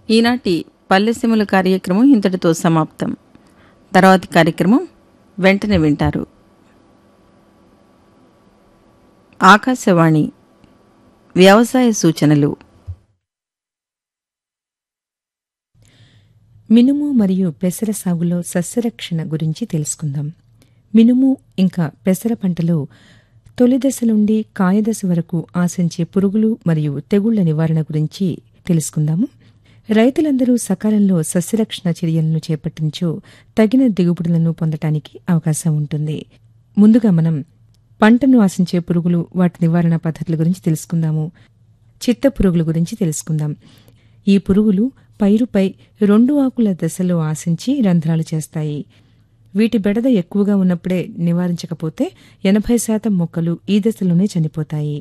ఈనాటి పల్లెసీమల కార్యక్రమం ఇంతటితో సమాప్తం తర్వాతి కార్యక్రమం వెంటనే వింటారు ఆకాశవాణి వ్యవసాయ సూచనలు మినుము మరియు పెసర సాగులో సస్యరక్షణ గురించి తెలుసుకుందాం మినుము ఇంకా పెసర పంటలో తొలి దశ నుండి కాయదశ వరకు ఆశించే పురుగులు మరియు తెగుళ్ల నివారణ గురించి తెలుసుకుందాము రైతులందరూ సకాలంలో సస్యరక్షణ చర్యలను చేపట్టించో తగిన దిగుబడులను పొందటానికి అవకాశం ఉంటుంది ముందుగా మనం పంటను ఆశించే పురుగులు వాటి నివారణ పద్ధతుల గురించి తెలుసుకుందాము చిత్త పురుగుల గురించి తెలుసుకుందాం ఈ పురుగులు పైరుపై రెండు ఆకుల దశలో ఆశించి రంధ్రాలు చేస్తాయి వీటి బెడద ఎక్కువగా ఉన్నప్పుడే నివారించకపోతే ఎనభై శాతం మొక్కలు ఈ దశలోనే చనిపోతాయి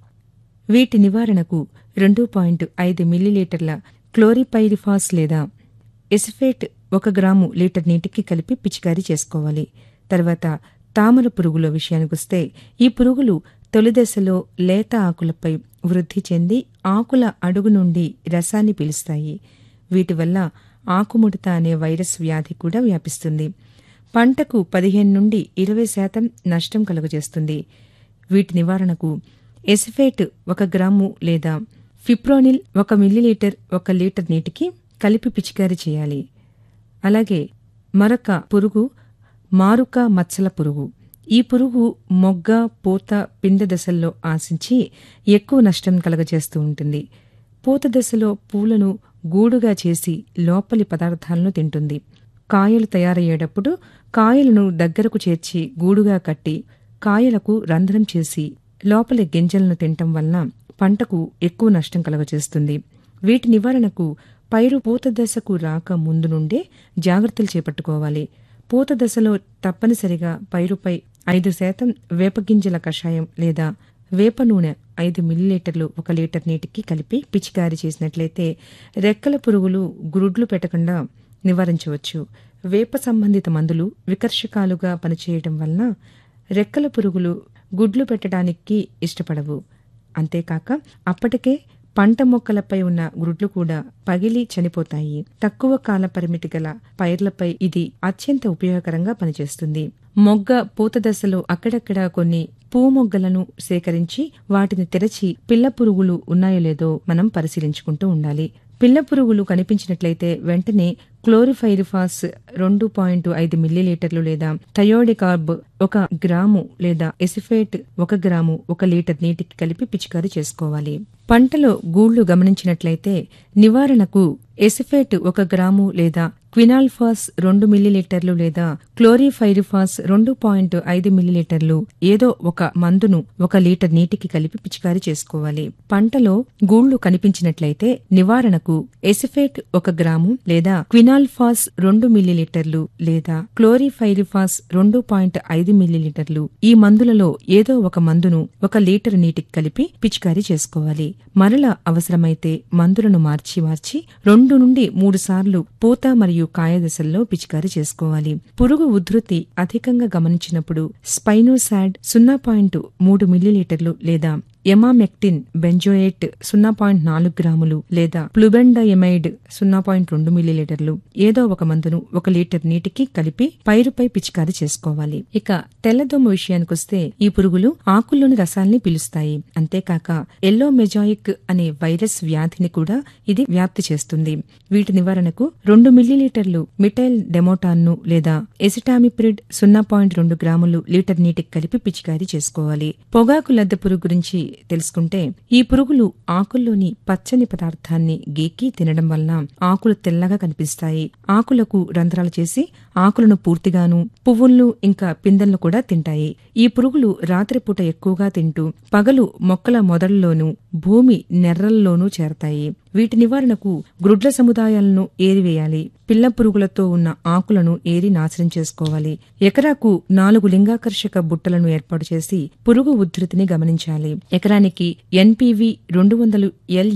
వీటి నివారణకు రెండు పాయింట్ ఐదు మిల్లీలీటర్ల క్లోరిపైరిఫాస్ లేదా ఎసిఫేట్ ఒక గ్రాము లీటర్ నీటికి కలిపి పిచికారీ చేసుకోవాలి తర్వాత తామర పురుగుల విషయానికొస్తే ఈ పురుగులు తొలి దశలో లేత ఆకులపై వృద్ధి చెంది ఆకుల అడుగు నుండి రసాన్ని పీలుస్తాయి వీటి వల్ల ఆకుముడత అనే వైరస్ వ్యాధి కూడా వ్యాపిస్తుంది పంటకు పదిహేను నుండి ఇరవై శాతం నష్టం కలుగజేస్తుంది వీటి నివారణకు ఎసిఫేట్ ఒక గ్రాము లేదా ఫిప్రోనిల్ ఒక మిల్లీలీటర్ ఒక లీటర్ నీటికి కలిపి పిచికారీ చేయాలి అలాగే మరొక పురుగు మారుక మచ్చల పురుగు ఈ పురుగు మొగ్గ పూత పిండ దశల్లో ఆశించి ఎక్కువ నష్టం కలగజేస్తూ ఉంటుంది పూత దశలో పూలను గూడుగా చేసి లోపలి పదార్థాలను తింటుంది కాయలు తయారయ్యేటప్పుడు కాయలను దగ్గరకు చేర్చి గూడుగా కట్టి కాయలకు రంధ్రం చేసి లోపలి గింజలను తినటం వలన పంటకు ఎక్కువ నష్టం కలగజేస్తుంది వీటి నివారణకు పైరు పూత దశకు రాక ముందు నుండే జాగ్రత్తలు చేపట్టుకోవాలి పూత దశలో తప్పనిసరిగా పైరుపై ఐదు శాతం వేపగింజల కషాయం లేదా వేప నూనె ఐదు మిల్లీలీటర్లు ఒక లీటర్ నీటికి కలిపి పిచికారీ చేసినట్లయితే రెక్కల పురుగులు గురుడ్లు పెట్టకుండా నివారించవచ్చు వేప సంబంధిత మందులు వికర్షకాలుగా పనిచేయడం వలన రెక్కల పురుగులు గుడ్లు పెట్టడానికి ఇష్టపడవు అంతేకాక అప్పటికే పంట మొక్కలపై ఉన్న గుడ్లు కూడా పగిలి చనిపోతాయి తక్కువ కాల పరిమితి గల పైర్లపై ఇది అత్యంత ఉపయోగకరంగా పనిచేస్తుంది మొగ్గ పూత దశలో అక్కడక్కడ కొన్ని పూ మొగ్గలను సేకరించి వాటిని తెరచి పిల్ల పురుగులు ఉన్నాయో లేదో మనం పరిశీలించుకుంటూ ఉండాలి పిల్ల పురుగులు కనిపించినట్లయితే వెంటనే క్లోరిఫైరిఫాస్ రెండు పాయింట్ ఐదు మిల్లీలీటర్లు లేదా థయోడికార్బ్ ఒక గ్రాము లేదా ఎసిఫేట్ ఒక గ్రాము ఒక లీటర్ నీటికి కలిపి పిచికారీ చేసుకోవాలి పంటలో గూళ్లు గమనించినట్లయితే నివారణకు ఎసిఫేట్ ఒక గ్రాము లేదా క్వినాల్ఫాస్ రెండు మిల్లీలీటర్లు లేదా క్లోరిఫైరిఫాస్ రెండు పాయింట్ ఐదు మిల్లీలీటర్లు ఏదో ఒక మందును ఒక లీటర్ నీటికి కలిపి పిచికారీ చేసుకోవాలి పంటలో గూళ్లు కనిపించినట్లయితే నివారణకు ఎసిఫేట్ ఒక గ్రాము లేదా క్వినాల్ఫాస్ రెండు మిల్లీలీటర్లు లేదా క్లోరిఫైరిఫాస్ రెండు పాయింట్ ఐదు మిల్లీలీటర్లు ఈ మందులలో ఏదో ఒక మందును ఒక లీటర్ నీటికి కలిపి పిచికారీ చేసుకోవాలి మరల అవసరమైతే మందులను మార్చి మార్చి రెండు నుండి మూడు సార్లు పూత మరియు కాయ దశల్లో పిచికారీ చేసుకోవాలి పురుగు ఉధృతి అధికంగా గమనించినప్పుడు స్పైనోసాడ్ సున్నా పాయింట్ మూడు మిల్లీలీటర్లు లేదా ఎమామెక్టిన్ బెంజోయేట్ సున్నా పాయింట్ నాలుగు గ్రాములు లేదా ప్లుబెండయమైడ్ సున్నా పాయింట్ రెండు మిల్లీలీటర్లు ఏదో ఒక మందును ఒక లీటర్ నీటికి కలిపి పైరుపై పిచికారీ చేసుకోవాలి ఇక తెల్లదోమ విషయానికొస్తే ఈ పురుగులు ఆకుల్లోని రసాల్ని పిలుస్తాయి అంతేకాక ఎల్లో మెజాయిక్ అనే వైరస్ వ్యాధిని కూడా ఇది వ్యాప్తి చేస్తుంది వీటి నివారణకు రెండు మిల్లీలీటర్లు మిటైల్ డెమోటాన్ను లేదా ఎసిటామిప్రిడ్ సున్నా పాయింట్ రెండు గ్రాములు లీటర్ నీటికి కలిపి పిచికారీ చేసుకోవాలి పొగాకు లద్దె పురుగు గురించి తెలుసుకుంటే ఈ పురుగులు ఆకుల్లోని పచ్చని పదార్థాన్ని గీకి తినడం వలన ఆకులు తెల్లగా కనిపిస్తాయి ఆకులకు రంధ్రాలు చేసి ఆకులను పూర్తిగాను పువ్వులను ఇంకా పిందెలను కూడా తింటాయి ఈ పురుగులు రాత్రిపూట ఎక్కువగా తింటూ పగలు మొక్కల మొదళ్లలోనూ భూమి నెర్రల్లోనూ చేరతాయి వీటి నివారణకు గ్రుడ్ల సముదాయాలను ఏరివేయాలి పిల్ల పురుగులతో ఉన్న ఆకులను ఏరి నాశనం చేసుకోవాలి ఎకరాకు నాలుగు లింగాకర్షక బుట్టలను ఏర్పాటు చేసి పురుగు ఉధృతిని గమనించాలి ఎకరానికి ఎన్పివి రెండు వందలు ఎల్ఈ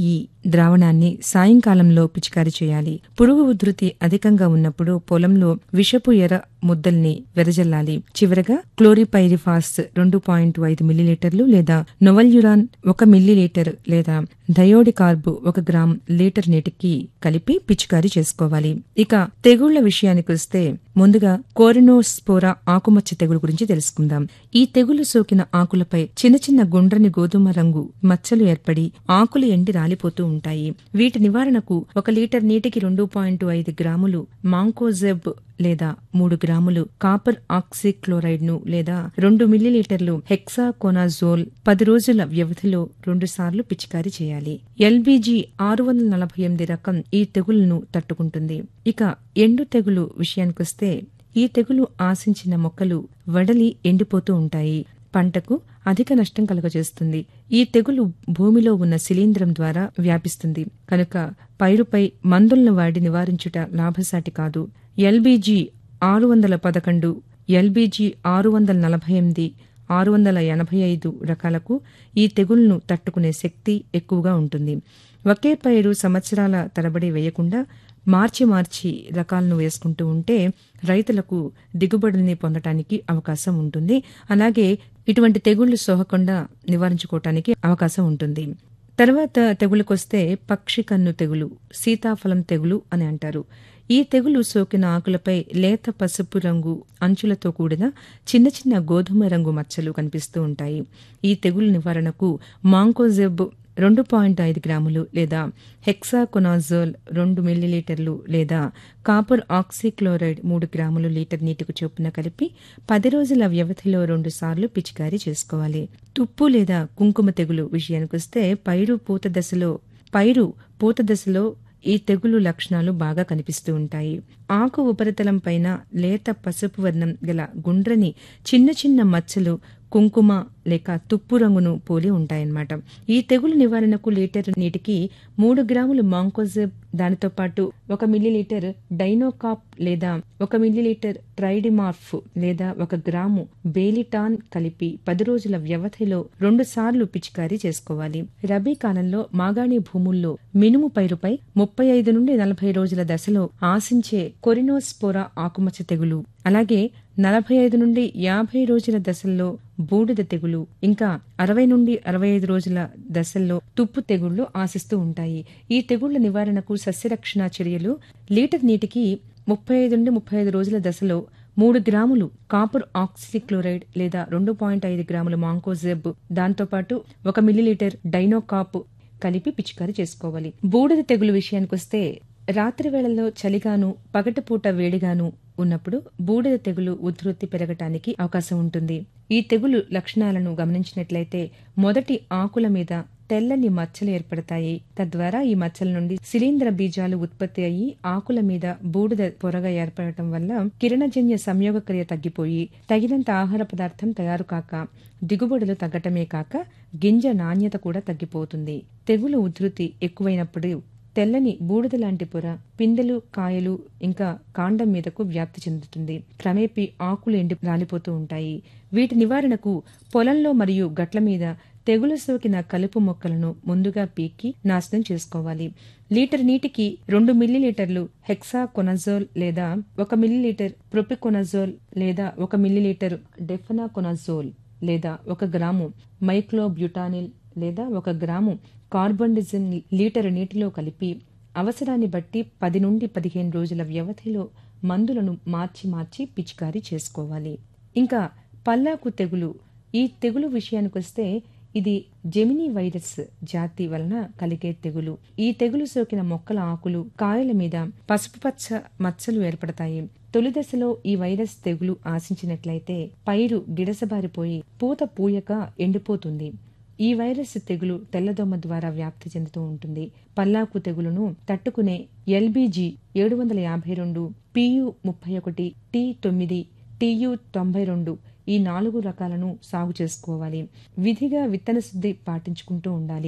ద్రావణాన్ని సాయంకాలంలో పిచికారీ చేయాలి పురుగు ఉధృతి అధికంగా ఉన్నప్పుడు పొలంలో విషపు ఎర ముద్దల్ని వెదజల్లాలి చివరగా క్లోరిపైరిఫాస్ రెండు పాయింట్ ఐదు మిల్లీలీటర్లు లేదా నొవల్యురాన్ ఒక మిల్లీలీటర్ లేదా థయోడికార్బు ఒక గ్రామ్ లీటర్ నీటికి కలిపి పిచికారీ చేసుకోవాలి ఇక తెగుళ్ల విషయానికి వస్తే ముందుగా కోరినోస్పోరా ఆకుమచ్చ తెగులు గురించి తెలుసుకుందాం ఈ తెగులు సోకిన ఆకులపై చిన్న చిన్న గుండ్రని గోధుమ రంగు మచ్చలు ఏర్పడి ఆకులు ఎండి రాలిపోతూ ఉంటాయి వీటి నివారణకు ఒక లీటర్ నీటికి రెండు పాయింట్ ఐదు గ్రాములు మాంకోజెబ్ లేదా మూడు గ్రాములు కాపర్ ఆక్సిక్లోరైడ్ ను లేదా రెండు మిల్లీలీటర్లు హెక్సాకోనాజోల్ పది రోజుల వ్యవధిలో రెండు సార్లు పిచికారీ చేయాలి ఎల్బీజీ ఆరు వందల నలభై ఎనిమిది రకం ఈ తెగులును తట్టుకుంటుంది ఇక ఎండు తెగులు విషయానికొస్తే ఈ తెగులు ఆశించిన మొక్కలు వడలి ఎండిపోతూ ఉంటాయి పంటకు అధిక నష్టం కలుగజేస్తుంది ఈ తెగులు భూమిలో ఉన్న శిలీంధ్రం ద్వారా వ్యాపిస్తుంది కనుక పైరుపై మందులను వాడి నివారించుట లాభసాటి కాదు ఎల్బీజీ ఆరు వందల పదకొండు ఎల్బీజీ ఆరు వందల నలభై ఎనిమిది ఆరు వందల ఎనభై ఐదు రకాలకు ఈ తెగుళ్లను తట్టుకునే శక్తి ఎక్కువగా ఉంటుంది ఒకే పైరు సంవత్సరాల తరబడి వేయకుండా మార్చి మార్చి రకాలను వేసుకుంటూ ఉంటే రైతులకు దిగుబడుల్ని పొందటానికి అవకాశం ఉంటుంది అలాగే ఇటువంటి తెగుళ్లు సోకకుండా నివారించుకోవటానికి అవకాశం ఉంటుంది తర్వాత తెగులుకొస్తే పక్షి కన్ను తెగులు సీతాఫలం తెగులు అని అంటారు ఈ తెగులు సోకిన ఆకులపై లేత పసుపు రంగు అంచులతో కూడిన చిన్న చిన్న గోధుమ రంగు మచ్చలు కనిపిస్తూ ఉంటాయి ఈ తెగులు నివారణకు మాంకోజెబ్ రెండు పాయింట్ ఐదు గ్రాములు లేదా హెక్సాకొనాజోల్ రెండు మిల్లీలీటర్లు లేదా కాపర్ ఆక్సిక్లోరైడ్ మూడు గ్రాములు లీటర్ నీటికి చొప్పున కలిపి పది రోజుల వ్యవధిలో రెండు సార్లు పిచికారీ చేసుకోవాలి తుప్పు లేదా కుంకుమ తెగులు విషయానికొస్తే పైరు పూత దశలో పైరు పూత దశలో ఈ తెగులు లక్షణాలు బాగా కనిపిస్తూ ఉంటాయి ఆకు ఉపరితలం పైన లేత పసుపు వర్ణం గల గుండ్రని చిన్న చిన్న మచ్చలు కుంకుమ లేక తుప్పు రంగును పోలి ఉంటాయన్నమాట ఈ తెగులు నివారణకు లీటర్ నీటికి మూడు గ్రాములు మాంకోజెబ్ దానితో పాటు ఒక మిల్లీలీటర్ డైనోకాప్ లేదా ఒక మిల్లీలీటర్ ట్రైడిమార్ఫ్ లేదా ఒక గ్రాము బేలిటాన్ కలిపి పది రోజుల వ్యవధిలో రెండు సార్లు పిచికారీ చేసుకోవాలి రబీ కాలంలో మాగాణి భూముల్లో మినుము పైరుపై ముప్పై ఐదు నుండి నలభై రోజుల దశలో ఆశించే కొరినోస్పోరా ఆకుమచ్చ తెగులు అలాగే నలభై ఐదు నుండి యాభై రోజుల దశల్లో బూడిద తెగులు ఇంకా అరవై నుండి అరవై ఐదు రోజుల దశల్లో తుప్పు తెగుళ్లు ఆశిస్తూ ఉంటాయి ఈ తెగుళ్ల నివారణకు సస్యరక్షణ చర్యలు లీటర్ నీటికి ముప్పై ఐదు నుండి ముప్పై ఐదు రోజుల దశలో మూడు గ్రాములు కాపర్ ఆక్సిక్లోరైడ్ లేదా రెండు పాయింట్ ఐదు గ్రాముల మాంకోజెబ్ దాంతోపాటు ఒక మిల్లీలీటర్ డైనోకాప్ కలిపి పిచికారీ చేసుకోవాలి బూడిద తెగులు విషయానికొస్తే రాత్రి వేళల్లో చలిగాను పగటిపూట వేడిగాను ఉన్నప్పుడు బూడిద తెగులు ఉధృతి పెరగటానికి అవకాశం ఉంటుంది ఈ తెగులు లక్షణాలను గమనించినట్లయితే మొదటి ఆకుల మీద తెల్లని మచ్చలు ఏర్పడతాయి తద్వారా ఈ మచ్చల నుండి శిలీంద్ర బీజాలు ఉత్పత్తి అయ్యి ఆకుల మీద బూడిద పొరగా ఏర్పడటం వల్ల కిరణజన్య సంయోగక్రియ తగ్గిపోయి తగినంత ఆహార పదార్థం తయారు కాక దిగుబడులు తగ్గటమే కాక గింజ నాణ్యత కూడా తగ్గిపోతుంది తెగులు ఉధృతి ఎక్కువైనప్పుడు తెల్లని బూడిద లాంటి పొర పిందెలు కాయలు ఇంకా కాండం మీదకు వ్యాప్తి చెందుతుంది క్రమేపీ ఆకులు ఎండి రాలిపోతూ ఉంటాయి వీటి నివారణకు పొలంలో మరియు గట్ల మీద తెగులు సోకిన కలుపు మొక్కలను ముందుగా పీకి నాశనం చేసుకోవాలి లీటర్ నీటికి రెండు మిల్లీలీటర్లు హెక్సాకొనజోల్ లేదా ఒక మిల్లీలీటర్ ప్రొపికొనజోల్ లేదా ఒక మిల్లీలీటర్ డెఫనాకొనజోల్ లేదా ఒక గ్రాము మైక్లోబ్యూటానిల్ లేదా ఒక గ్రాము కార్బండిజిన్ లీటర్ నీటిలో కలిపి అవసరాన్ని బట్టి పది నుండి పదిహేను రోజుల వ్యవధిలో మందులను మార్చి మార్చి పిచికారీ చేసుకోవాలి ఇంకా పల్లాకు తెగులు ఈ తెగులు విషయానికొస్తే ఇది జెమినీ వైరస్ జాతి వలన కలిగే తెగులు ఈ తెగులు సోకిన మొక్కల ఆకులు కాయల మీద పసుపు పచ్చ మచ్చలు ఏర్పడతాయి తొలి దశలో ఈ వైరస్ తెగులు ఆశించినట్లయితే పైరు గిడసబారిపోయి పూత పూయక ఎండిపోతుంది ఈ వైరస్ తెగులు తెల్లదోమ ద్వారా వ్యాప్తి చెందుతూ ఉంటుంది పల్లాకు తెగులును తట్టుకునే ఎల్బీజీ ఏడు వందల యాభై రెండు పియు ముప్పై ఒకటి టి తొమ్మిది టియు తొంభై రెండు ఈ నాలుగు రకాలను సాగు చేసుకోవాలి విధిగా విత్తన శుద్ధి పాటించుకుంటూ ఉండాలి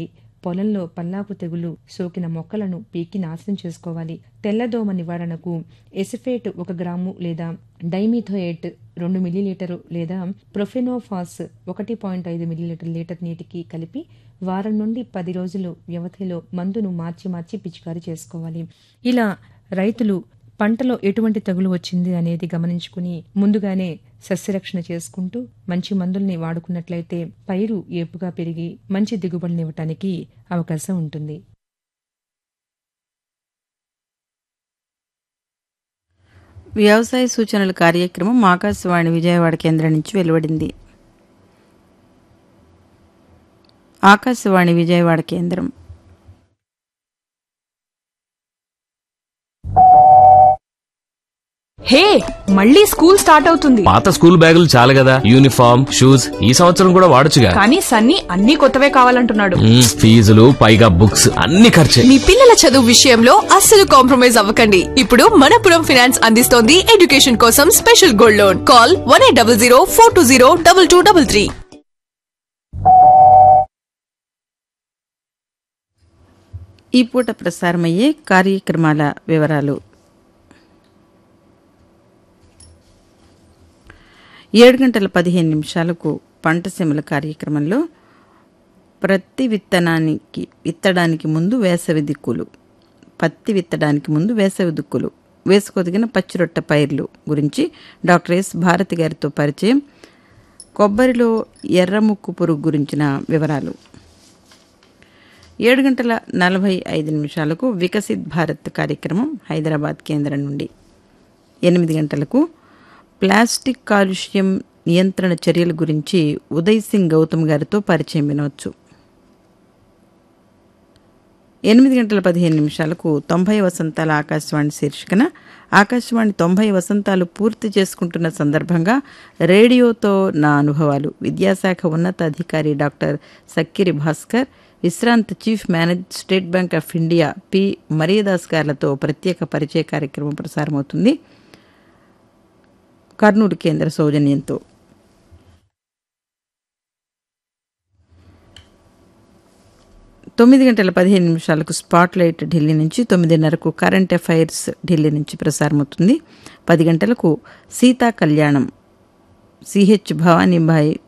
పొలంలో పల్లాపు తెగులు సోకిన మొక్కలను పీకి నాశనం చేసుకోవాలి తెల్లదోమ నివారణకు ఎసిఫేట్ ఒక గ్రాము లేదా డైమిథోయేట్ రెండు మిల్లీలీటరు లేదా ప్రొఫెనోఫాస్ ఒకటి పాయింట్ ఐదు మిల్లీలీటర్ లీటర్ నీటికి కలిపి వారం నుండి పది రోజులు వ్యవధిలో మందును మార్చి మార్చి పిచికారీ చేసుకోవాలి ఇలా రైతులు పంటలో ఎటువంటి తెగులు వచ్చింది అనేది గమనించుకుని ముందుగానే సస్యరక్షణ చేసుకుంటూ మంచి మందుల్ని వాడుకున్నట్లయితే పైరు ఏపుగా పెరిగి మంచి దిగుబడినివ్వటానికి అవకాశం ఉంటుంది వ్యవసాయ సూచనల కార్యక్రమం ఆకాశవాణి విజయవాడ కేంద్రం నుంచి వెలువడింది ఆకాశవాణి విజయవాడ కేంద్రం హే మళ్ళీ స్కూల్ స్టార్ట్ అవుతుంది పాత స్కూల్ బ్యాగులు చాలు కదా యూనిఫామ్ షూస్ ఈ సంవత్సరం కూడా వాడొచ్చుగా కానీ సన్నీ అన్ని కొత్తవే కావాలంటున్నాడు మ్మ్, ఫీజులు పైగా బుక్స్ అన్ని ఖర్చే మీ పిల్లల చదువు విషయంలో అస్సలు కాంప్రమైజ్ అవ్వకండి ఇప్పుడు మనపురం ఫినాన్స్ అందిస్తోంది ఎడ్యుకేషన్ కోసం special gold loan call one eight double zero four two zero double two double three ఈ పూట ప్రసారమయ్యే కార్యక్రమాల వివరాలు ఏడు గంటల పదిహేను నిమిషాలకు పంటసీమల కార్యక్రమంలో ప్రతి విత్తనానికి విత్తడానికి ముందు వేసవి దిక్కులు పత్తి విత్తడానికి ముందు వేసవి దిక్కులు వేసుకోదగిన పచ్చిరొట్ట పైర్లు గురించి డాక్టర్ ఎస్ భారతి గారితో పరిచయం కొబ్బరిలో ఎర్రముక్కు పురుగు గురించిన వివరాలు ఏడు గంటల నలభై ఐదు నిమిషాలకు వికసిత్ భారత్ కార్యక్రమం హైదరాబాద్ కేంద్రం నుండి ఎనిమిది గంటలకు ప్లాస్టిక్ కాలుష్యం నియంత్రణ చర్యల గురించి ఉదయ్ సింగ్ గౌతమ్ గారితో పరిచయం వినవచ్చు ఎనిమిది గంటల పదిహేను నిమిషాలకు తొంభై వసంతాల ఆకాశవాణి శీర్షికన ఆకాశవాణి తొంభై వసంతాలు పూర్తి చేసుకుంటున్న సందర్భంగా రేడియోతో నా అనుభవాలు విద్యాశాఖ ఉన్నతాధికారి డాక్టర్ సక్కిరి భాస్కర్ విశ్రాంత chief manage State Bank of India P Mariadas గార్లతో ప్రత్యేక పరిచయ కార్యక్రమం ప్రసారమవుతుంది కర్నూలు కేంద్ర సౌజన్యంతో తొమ్మిది గంటల పదిహేను నిమిషాలకు స్పాట్ లైట్ ఢిల్లీ నుంచి తొమ్మిదిన్నరకు కరెంట్ అఫైర్స్ ఢిల్లీ నుంచి ప్రసారమవుతుంది పది గంటలకు సీతా కళ్యాణం సిహెచ్ భవానీభాయ్